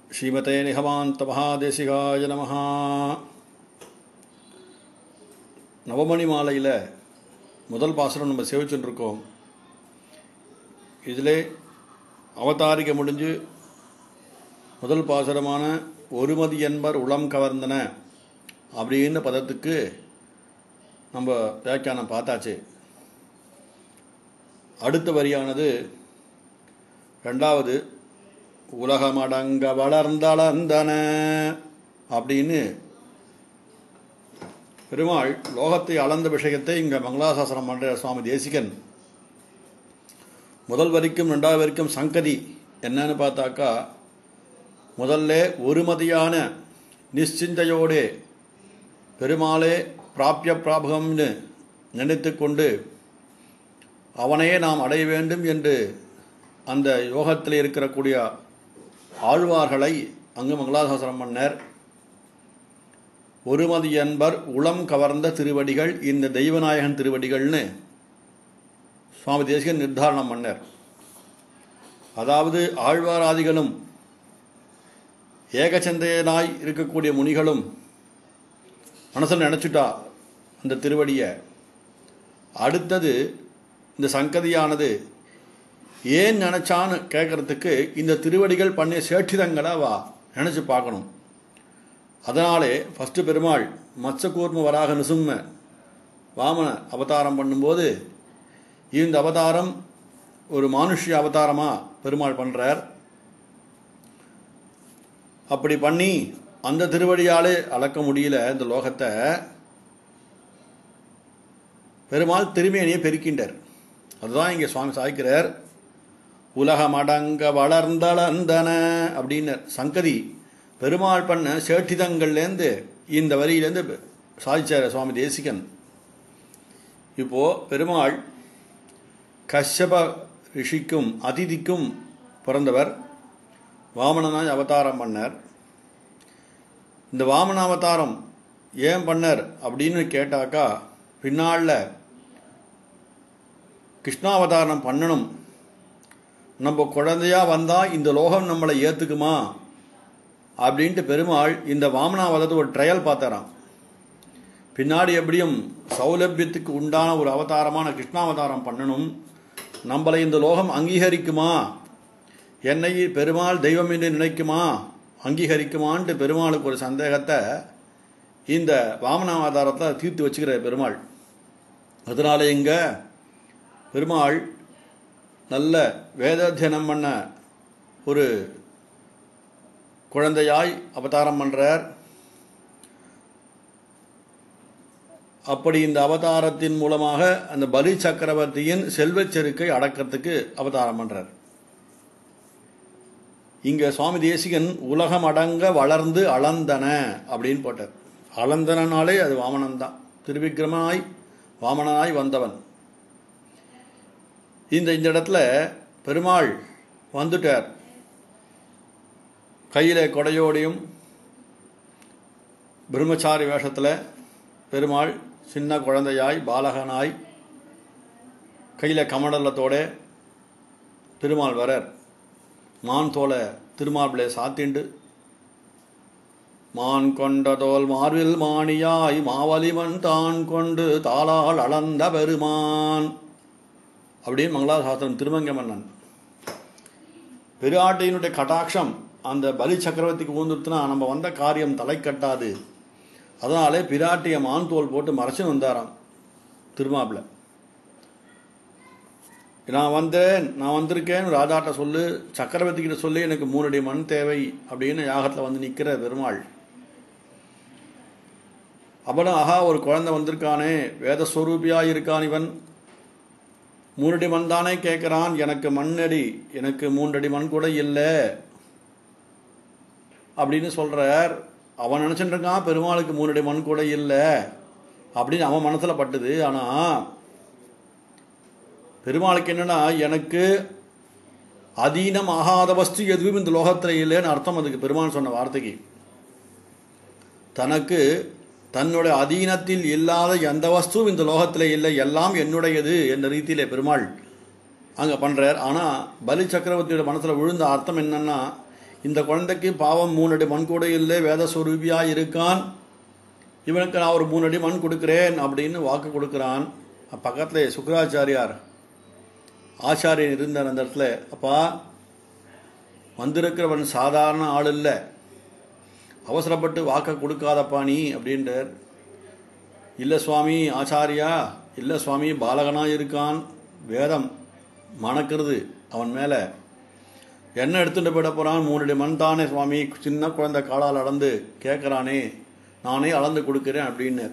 ஸ்ரீமதே நிகமாந்த மகாதேசிகாய நம நவமணி மாலையில் முதல் பாசுரம் நம்ம சேவிச்சுட்டு இருக்கோம் இதிலே அவதாரிக்க முடிஞ்சு முதல் பாசுரமான ஒருமதி என்பர் உளம் கவர்ந்தன அப்படின்னு பதத்துக்கு நம்ம வியாக்கியானம் பார்த்தாச்சு அடுத்த வரியானது ரெண்டாவது உலகமடங்க வளர்ந்தளந்தன அப்படின்னு பெருமாள் லோகத்தை அளந்த விஷயத்தை இங்கே மங்களாசாசனம் பண்ற சுவாமி தேசிகன் முதல் வரைக்கும் ரெண்டாவது வரைக்கும் சங்கதி என்னன்னு பார்த்தாக்கா முதல்ல ஒருமதியான நிশ্চিந்தையோடு பெருமாளே பிராபிய பிராபகம்னு நினைத்து கொண்டு அவனையே நாம் அடைய வேண்டும் என்று அந்த யோகத்தில் இருக்கக்கூடிய ஆழ்வார்களை அங்கு மங்களாசாசனம் பண்ணார் ஒருமதி என்பர் உளம் கவர்ந்த திருவடிகள் இந்த தெய்வநாயகன் திருவடிகள்னு சுவாமி தேசிகன் நிர்தாரணம் பண்ணார் அதாவது ஆழ்வாராதிகளும் ஏகச்சந்தையனாய் இருக்கக்கூடிய முனிகளும் மனசில் நினச்சிட்டா அந்த திருவடியை அடுத்தது இந்த சங்கதியானது ஏன் நினச்சான்னு கேட்கறதுக்கு இந்த திருவடிகள் பண்ணிய சேட்சிதங்களை வா நினச்சி பார்க்கணும் அதனாலே ஃபஸ்ட்டு பெருமாள் மத்சகூர்ம வராக நிசும்ம வாமன அவதாரம் பண்ணும்போது இந்த அவதாரம் ஒரு மானுஷ்ய அவதாரமாக பெருமாள் பண்ணுறார் அப்படி பண்ணி அந்த திருவடியாலே அளக்க முடியல இந்த லோகத்தை பெருமாள் திருமேனியை பெருக்கின்றார் அதுதான் இங்கே சுவாமி சாய்க்கிறார் உலகமடங்க வளர்ந்தளந்தன அப்படின்னு சங்கதி பெருமாள் பண்ண சேட்டிதங்கள்லேருந்து இந்த வரியிலேருந்து சாதிச்சார் சுவாமி தேசிகன் இப்போ பெருமாள் கஷ்யப ரிஷிக்கும் அதிதிக்கும் பிறந்தவர் வாமனனாய் அவதாரம் பண்ணார் இந்த வாமன அவதாரம் ஏன் பண்ணார் அப்படின்னு கேட்டாக்கா பின்னாளில் கிருஷ்ணாவதாரம் பண்ணணும் நம்ம குழந்தையா வந்தால் இந்த லோகம் நம்மளை ஏற்றுக்குமா அப்படின்ட்டு பெருமாள் இந்த வாமனாவதத்தை ஒரு ட்ரையல் பார்த்தாராம் பின்னாடி எப்படியும் சௌலபியத்துக்கு உண்டான ஒரு அவதாரமான கிருஷ்ணாவதாரம் பண்ணணும் நம்மளை இந்த லோகம் அங்கீகரிக்குமா என்னை பெருமாள் தெய்வம் என்று நினைக்குமா அங்கீகரிக்குமான்ட்டு பெருமாளுக்கு ஒரு சந்தேகத்தை இந்த வாமனாவதாரத்தை தீர்த்து வச்சுக்கிற பெருமாள் அதனால இங்க பெருமாள் நல்ல வேதாத்தியனம் பண்ண ஒரு குழந்தையாய் அவதாரம் பண்ணுறார் அப்படி இந்த அவதாரத்தின் மூலமாக அந்த பலி சக்கரவர்த்தியின் செல்வச் செருக்கை அடக்கிறதுக்கு அவதாரம் பண்ணுறார் இங்கே சுவாமி தேசிகன் உலகம் அடங்க வளர்ந்து அளந்தன அப்படின்னு போட்டார் அளந்தனாலே அது வாமனன் தான் திருவிக்கிரமனாய் வாமனனாய் வந்தவன் இந்த இந்த இடத்துல பெருமாள் வந்துட்டார் கையில் கொடையோடையும் பிரம்மச்சாரி வேஷத்தில் பெருமாள் சின்ன குழந்தையாய் பாலகனாய் கையில் கமண்டலத்தோட பெருமாள் வரார் மான் தோலை திருமார்பிளை சாத்திண்டு மான் கொண்டதோல் மார்பில் மாணியாய் மாவலிமன் தான் கொண்டு தாளால் அளந்த பெருமான் அப்படின்னு மங்களாசாஸ்திரம் திருமங்க மன்னன் பெருஆட்டையினுடைய கட்டாட்சம் அந்த பலி சக்கரவர்த்திக்கு ஊந்துட்டுனா நம்ம வந்த காரியம் தலை கட்டாது அதனாலே பிராட்டிய மான் தோல் போட்டு மறைச்சு வந்தாராம் திருமாப்பில் நான் வந்தேன் நான் வந்திருக்கேன் ராஜாட்ட சொல்லு சக்கரவர்த்தி கிட்ட சொல்லி எனக்கு மூணடி மண் தேவை அப்படின்னு யாகத்தில் வந்து நிற்கிற பெருமாள் அப்புறம் ஆஹா ஒரு குழந்தை வந்திருக்கானே வேதஸ்வரூபியாக இருக்கான் இவன் மூணடி மண் தானே கேட்குறான் எனக்கு மண்ணடி எனக்கு மூன்றடி மண் கூட இல்லை அப்படின்னு சொல்கிறார் அவன் நினச்சிட்டு இருக்கான் பெருமாளுக்கு மூணடி மண் கூட இல்லை அப்படின்னு அவன் மனசில் பட்டுது ஆனால் பெருமாளுக்கு என்னன்னா எனக்கு அதீனம் ஆகாத வஸ்து எதுவும் இந்த லோகத்தில் இல்லைன்னு அர்த்தம் அதுக்கு பெருமாள் சொன்ன வார்த்தைக்கு தனக்கு தன்னுடைய அதீனத்தில் இல்லாத எந்த வஸ்துவும் இந்த லோகத்தில் இல்லை எல்லாம் என்னுடையது என்ற ரீதியிலே பெருமாள் அங்கே பண்ணுறார் ஆனால் பலி சக்கரவர்த்தியோட மனசில் விழுந்த அர்த்தம் என்னன்னா இந்த குழந்தைக்கு பாவம் மூணு அடி மண் கூட இல்லை வேதஸ்வரூபியாக இருக்கான் இவனுக்கு நான் ஒரு மூணு அடி மண் கொடுக்குறேன் அப்படின்னு வாக்கு கொடுக்குறான் பக்கத்தில் சுக்கராச்சாரியார் ஆச்சாரியன் இருந்தார் அந்த இடத்துல அப்பா வந்திருக்கிறவன் சாதாரண ஆள் இல்லை அவசரப்பட்டு வாக்கை கொடுக்காதப்பா நீ அப்படின்றார் இல்லை சுவாமி ஆச்சாரியா இல்லை சுவாமி பாலகனாக இருக்கான் வேதம் மணக்கிறது அவன் மேலே என்ன எடுத்துட்டு போயிட போகிறான் மூணு மண் தானே சுவாமி சின்ன குழந்தை காலால் அளந்து கேட்குறானே நானே அளந்து கொடுக்குறேன் அப்படின்னு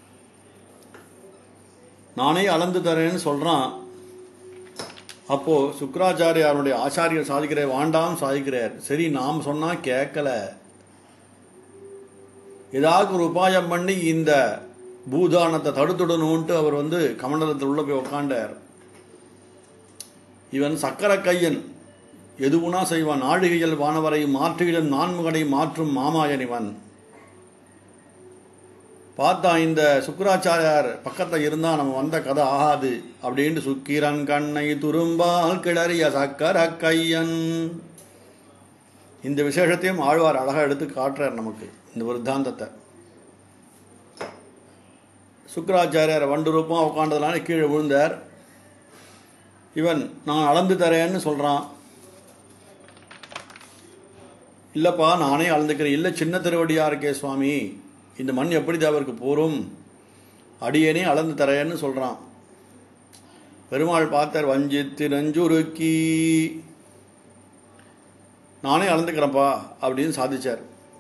நானே அளந்து தரேன்னு சொல்கிறான் அப்போது சுக்கராச்சாரியாருடைய ஆச்சாரியர் சாதிக்கிறார் வாண்டாம் சாதிக்கிறார் சரி நாம் சொன்னால் கேட்கல ஏதாவது ஒரு உபாயம் பண்ணி இந்த பூதானத்தை தடுத்துடணும்ன்ட்டு அவர் வந்து கமண்டலத்தில் உள்ள போய் உக்காண்டார் இவன் சக்கர கையன் எதுவுனா செய்வான் ஆழிகையில் வானவரை மாற்றுகிடன் நான்முகனை மாற்றும் மாமாயன் இவன் பார்த்தா இந்த சுக்கராச்சாரியார் பக்கத்தில் இருந்தால் நம்ம வந்த கதை ஆகாது அப்படின்ட்டு சுக்கிரன் கண்ணை துரும்பால் கிளறிய சக்கர கையன் இந்த விசேஷத்தையும் ஆழ்வார் அழகாக எடுத்து காட்டுறார் நமக்கு இந்த விருத்தாந்தத்தை சுக்கராச்சாரியார் வண்டு ரூபம் உட்காண்டதுனால கீழே விழுந்தார் இவன் நான் அளந்து தரேன்னு சொல்கிறான் இல்லைப்பா நானே அளந்துக்கிறேன் இல்லை சின்ன திருவடியாக இருக்கே சுவாமி இந்த மண் எப்படி தேவருக்கு போரும் அடியேனே அளந்து தரேன்னு சொல்கிறான் பெருமாள் பார்த்தார் வஞ்சித்து நஞ்சுருக்கி நானே அளந்துக்கிறேன்ப்பா அப்படின்னு சாதிச்சார்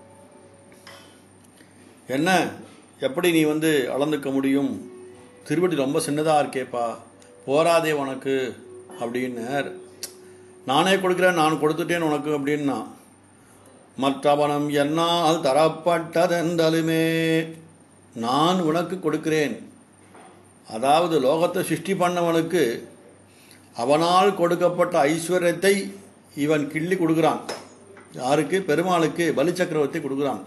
என்ன எப்படி நீ வந்து அளந்துக்க முடியும் திருவடி ரொம்ப சின்னதாக இருக்கேப்பா போராதே உனக்கு அப்படின்னார் நானே கொடுக்குறேன் நான் கொடுத்துட்டேன் உனக்கு அப்படின்னா மற்றவனம் என்னால் தரப்பட்டதென்றலுமே நான் உனக்கு கொடுக்கிறேன் அதாவது லோகத்தை சிருஷ்டி பண்ணவனுக்கு அவனால் கொடுக்கப்பட்ட ஐஸ்வர்யத்தை இவன் கிள்ளி கொடுக்குறான் யாருக்கு பெருமாளுக்கு பலி சக்கரவர்த்தி கொடுக்குறான்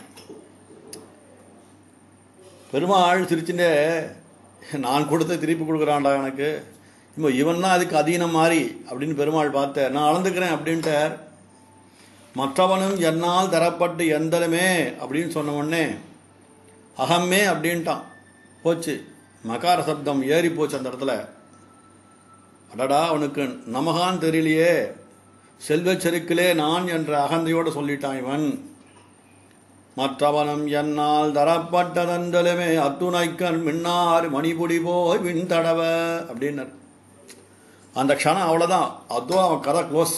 பெருமாள் சிரிச்சுட்டே நான் கொடுத்த திருப்பி கொடுக்குறான்டா எனக்கு இப்போ இவன் தான் அதுக்கு அதீனம் மாறி அப்படின்னு பெருமாள் பார்த்தார் நான் அளந்துக்கிறேன் அப்படின்ட்டார் மற்றவனும் என்னால் தரப்பட்டு எந்தலுமே அப்படின்னு சொன்ன உடனே அகமே அப்படின்ட்டான் போச்சு மகார சப்தம் ஏறி போச்சு அந்த இடத்துல அடடா அவனுக்கு நமகான் தெரியலையே செல்வச் செருக்கிலே நான் என்ற அகந்தையோடு சொல்லிட்டான் இவன் மற்றவனும் என்னால் தரப்பட்டதந்தலுமே அத்துணைக்கண் மின்னார் மணிபுடி போய் விண் தடவ அப்படின்னார் அந்த க்ஷணம் அவ்வளோதான் அதுவும் அவன் கதை க்ளோஸ்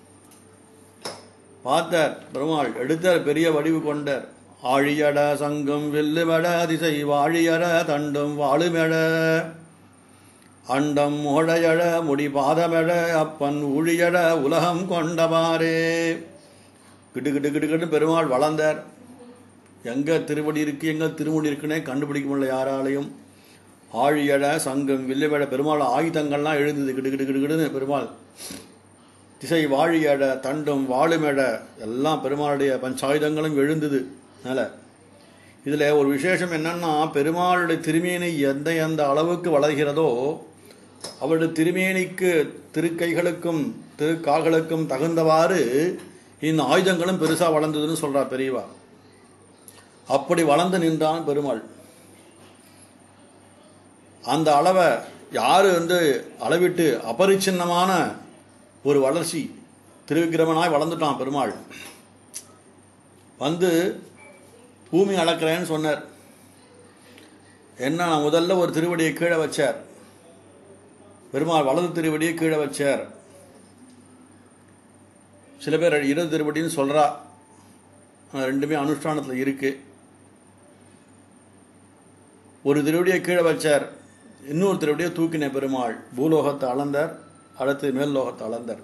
பார்த்தார் பெருமாள் எடுத்தார் பெரிய வடிவு கொண்டார் ஆழியட சங்கம் வெல்லுமட திசை வாழியட தண்டும் வாழுமெட அண்டம் முகழையழ முடி பாதமெழ அப்பன் ஊழியட உலகம் கொண்டவாரே கிட்டு கிட்டு கிட்டு கிட்டு பெருமாள் வளர்ந்தார் எங்கே திருவடி இருக்கு எங்கே திருமுடி இருக்குன்னே கண்டுபிடிக்க முடியல யாராலையும் ஆழியட சங்கம் வில்லுவட பெருமாள் ஆயுதங்கள்லாம் எழுந்தது கிடு கிடு கிடு கிடுன்னு பெருமாள் திசை வாழியட தண்டும் வாழுமெட எல்லாம் பெருமாளுடைய பஞ்சாயுதங்களும் எழுந்தது மேலே இதில் ஒரு விசேஷம் என்னன்னா பெருமாளுடைய திருமேனி எந்த எந்த அளவுக்கு வளர்கிறதோ அவருடைய திருமேனிக்கு திருக்கைகளுக்கும் திருக்கால்களுக்கும் தகுந்தவாறு இந்த ஆயுதங்களும் பெருசாக வளர்ந்ததுன்னு சொல்றா பெரியவா அப்படி வளர்ந்து நின்றான் பெருமாள் அந்த அளவை யார் வந்து அளவிட்டு அபரிச்சின்னமான ஒரு வளர்ச்சி திருவிக்கிரமனாய் வளர்ந்துட்டான் பெருமாள் வந்து பூமி அளக்கிறேன்னு சொன்னார் என்ன நான் முதல்ல ஒரு திருவடியை கீழே வச்சார் பெருமாள் வலது திருவடியை கீழே வச்சார் சில பேர் இடது திருவடின்னு சொல்கிறா ரெண்டுமே அனுஷ்டானத்தில் இருக்கு ஒரு திருவடியை கீழே வச்சார் இன்னொரு திருவடியை தூக்கின பெருமாள் பூலோகத்தை அளந்தார் அடுத்து மேல் லோகத்தை அளந்தார்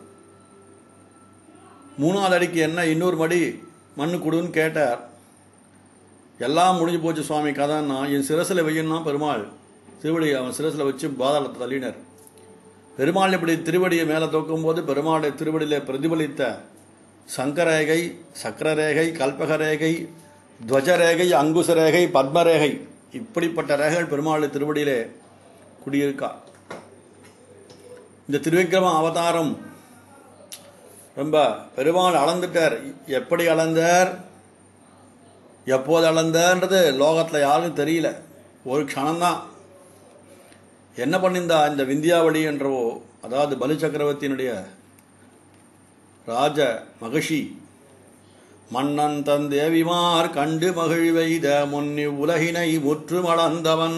மூணாவது அடிக்கு என்ன இன்னொரு மடி மண்ணு கொடுன்னு கேட்டார் எல்லாம் முடிஞ்சு போச்சு சுவாமி கதைன்னா என் சிரசில் வையன்னா பெருமாள் திருவடி அவன் சிரசில் வச்சு பாதாளத்தை தள்ளினார் பெருமாள் இப்படி திருவடியை மேலே தூக்கும்போது பெருமாளுடைய திருவடியில் பிரதிபலித்த சங்கரேகை சக்கரரேகை கல்பகரேகை துவஜரேகை அங்குசரேகை பத்மரேகை இப்படிப்பட்ட ரேகைகள் பெருமாள் திருவடியிலே குடியிருக்கா இந்த திருவிக்கிரம அவதாரம் ரொம்ப பெருமாள் அளந்துட்டார் எப்படி அளந்தார் எப்போது அளந்தார்ன்றது லோகத்தில் யாருக்கும் தெரியல ஒரு க்ஷணம்தான் என்ன பண்ணியிருந்தா இந்த விந்தியாவளி என்றவோ அதாவது பலி சக்கரவர்த்தியினுடைய ராஜ மகிஷி மன்னன் தன் தேவிமார் கண்டு மகிழ்வெய்த முன்னி உலகினை முற்று மளந்தவன்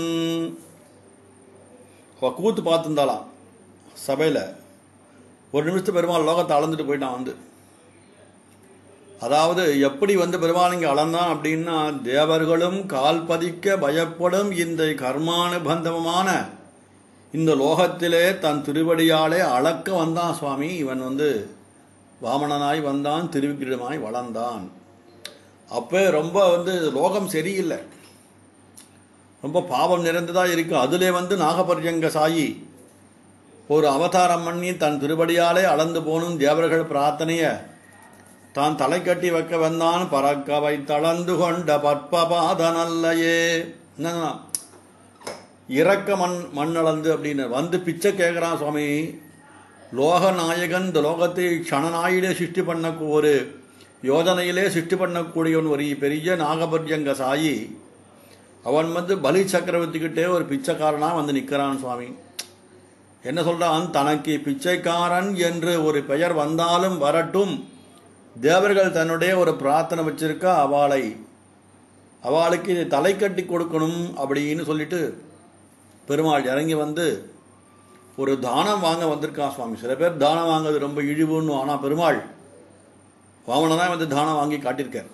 அவ கூத்து பார்த்துருந்தாளாம் சபையில் ஒரு நிமிஷத்து பெருமாள் லோகத்தை அளந்துட்டு போயிட்டான் வந்து அதாவது எப்படி வந்து பெருமாள் இங்கே அளந்தான் அப்படின்னா தேவர்களும் கால் பதிக்க பயப்படும் இந்த கர்மானுபந்தமான இந்த லோகத்திலே தன் திருவடியாலே அளக்க வந்தான் சுவாமி இவன் வந்து வாமனனாய் வந்தான் திருவிக்கிரமாய் வளர்ந்தான் அப்போ ரொம்ப வந்து லோகம் சரியில்லை ரொம்ப பாவம் நிறைந்ததாக இருக்கு அதிலே வந்து நாகபர்யங்க சாயி ஒரு அவதாரம் பண்ணி தன் திருவடியாலே அளந்து போனும் தேவர்கள் பிரார்த்தனைய தான் தலை கட்டி வைக்க வந்தான் பறக்க வைத்தளந்து கொண்ட பற்பபாத நல்லையே என்னன்னா இறக்க மண் மண் அளந்து அப்படின்னு வந்து பிச்சை கேட்குறான் சுவாமி லோக நாயகன் இந்த லோகத்தை க்ஷணநாயிலே சிருஷ்டி பண்ண ஒரு யோஜனையிலே சிருஷ்டி பண்ணக்கூடியவன் ஒரு பெரிய நாகபர்யங்க சாயி அவன் வந்து பலி சக்கரவர்த்திக்கிட்டே ஒரு பிச்சைக்காரனாக வந்து நிற்கிறான் சுவாமி என்ன சொல்றான் தனக்கு பிச்சைக்காரன் என்று ஒரு பெயர் வந்தாலும் வரட்டும் தேவர்கள் தன்னுடைய ஒரு பிரார்த்தனை வச்சிருக்கா அவளை அவளுக்கு இதை தலை கட்டி கொடுக்கணும் அப்படின்னு சொல்லிட்டு பெருமாள் இறங்கி வந்து ஒரு தானம் வாங்க வந்திருக்கான் சுவாமி சில பேர் தானம் வாங்குறது ரொம்ப இழிவுன்னு ஆனால் பெருமாள் வாமனதான் வந்து தானம் வாங்கி காட்டியிருக்கார்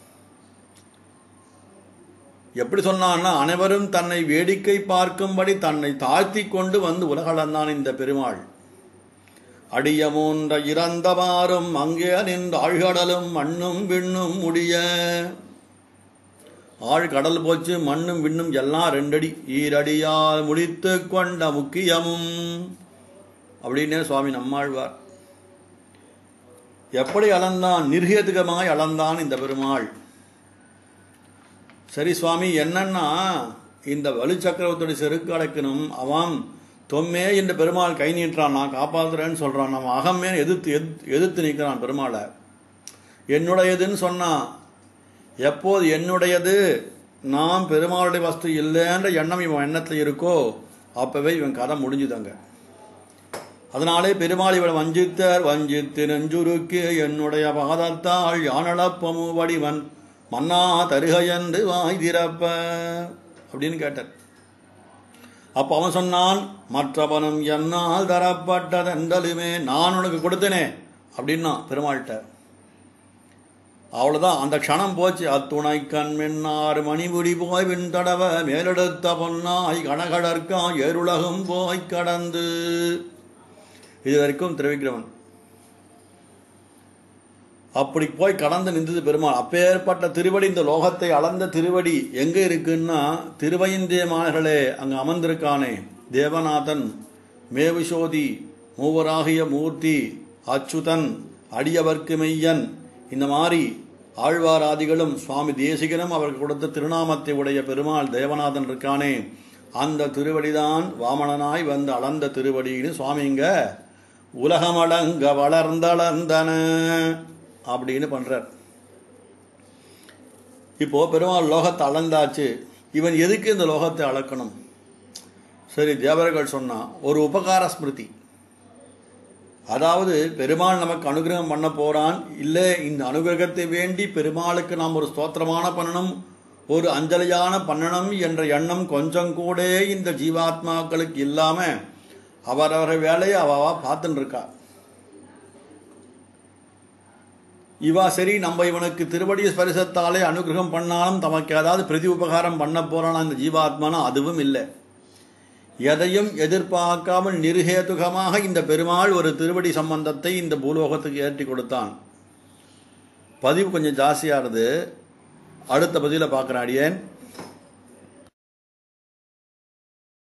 எப்படி சொன்னான்னா அனைவரும் தன்னை வேடிக்கை பார்க்கும்படி தன்னை தாழ்த்தி கொண்டு வந்து உலகளந்தான் இந்த பெருமாள் அடியமோன்ற இறந்தவாறும் அங்கே நின்ற ஆழ்கடலும் மண்ணும் விண்ணும் முடிய ஆழ் கடல் போச்சு மண்ணும் விண்ணும் எல்லாம் ரெண்டடி ஈரடியால் முடித்து கொண்ட முக்கியமும் அப்படின்னே சுவாமி நம்மாழ்வார் எப்படி அளந்தான் நிர்ஹேதுகமாய் அளந்தான் இந்த பெருமாள் சரி சுவாமி என்னன்னா இந்த வலு சக்கரவர்த்தியோட செருக்கு அடைக்கணும் அவன் தொம்மே இந்த பெருமாள் கை நீட்டுறான் நான் காப்பாத்துறேன்னு சொல்றான் நம்ம அகமே எதிர்த்து எதிர்த்து எதிர்த்து நிற்கிறான் பெருமாளை என்னுடையதுன்னு சொன்னான் எப்போது என்னுடையது நாம் பெருமாளுடைய வஸ்து இல்லைன்ற எண்ணம் இவன் எண்ணத்தில் இருக்கோ அப்பவே இவன் கதை முடிஞ்சுதாங்க அதனாலே பெருமாள் இவன் வஞ்சித்தர் வஞ்சித்து நெஞ்சுருக்கு என்னுடைய பாதத்தால் யானளப்பமு வடிவன் மன்னா தருக என்று வாய் திறப்ப அப்படின்னு கேட்டார் அப்ப அவன் சொன்னான் மற்றவனும் என்னால் தரப்பட்டதென்றலுமே நான் உனக்கு கொடுத்தனே அப்படின்னா பெருமாள்கிட்ட அவ்வளவுதான் அந்த க்ஷணம் போச்சு அத்துணை கண் மின்னாறு மணிமுடி போய் விண்தடவ மேலெடுத்த பொன்னாய் கனகடற்கா ஏருலகம் போய் கடந்து இது வரைக்கும் திரவிக்கிறவன் அப்படி போய் கடந்து நின்றது பெருமாள் அப்பேற்பட்ட திருவடி இந்த லோகத்தை அளந்த திருவடி எங்க இருக்குன்னா திருவைந்தியமானர்களே அங்கு அமர்ந்திருக்கானே தேவநாதன் மேவிசோதி மூவராகிய மூர்த்தி அச்சுதன் அடியவர்க்கு மெய்யன் இந்த மாதிரி ஆழ்வாராதிகளும் சுவாமி தேசிகனும் அவருக்கு கொடுத்த திருநாமத்தை உடைய பெருமாள் தேவநாதன் இருக்கானே அந்த திருவடிதான் வாமனனாய் வந்து அளந்த திருவடின்னு சுவாமிங்க உலகமடங்க வளர்ந்தளர்ந்தன அப்படின்னு பண்றார் இப்போ பெருமாள் லோகத்தை அளந்தாச்சு இவன் எதுக்கு இந்த லோகத்தை அளக்கணும் சரி தேவர்கள் சொன்னா ஒரு உபகார ஸ்மிருதி அதாவது பெருமாள் நமக்கு அனுகிரகம் பண்ண போறான் இல்லை இந்த அனுகிரகத்தை வேண்டி பெருமாளுக்கு நாம் ஒரு ஸ்தோத்திரமான பண்ணணும் ஒரு அஞ்சலியான பண்ணணும் என்ற எண்ணம் கொஞ்சம் கூட இந்த ஜீவாத்மாக்களுக்கு இல்லாம அவரவர் வேலையை அவவா பார்த்துன்னு இருக்கா இவா சரி நம்ம இவனுக்கு திருவடி ஸ்பரிசத்தாலே அனுகிரகம் பண்ணாலும் தமக்கு ஏதாவது பிரதி உபகாரம் பண்ண போறானா இந்த ஜீவாத்மானா அதுவும் இல்லை எதையும் எதிர்பார்க்காமல் நிருகேதுகமாக இந்த பெருமாள் ஒரு திருவடி சம்பந்தத்தை இந்த பூலோகத்துக்கு ஏற்றி கொடுத்தான் பதிவு கொஞ்சம் ஜாஸ்தியானது அடுத்த பதிவில் பார்க்குறேன் அடியேன்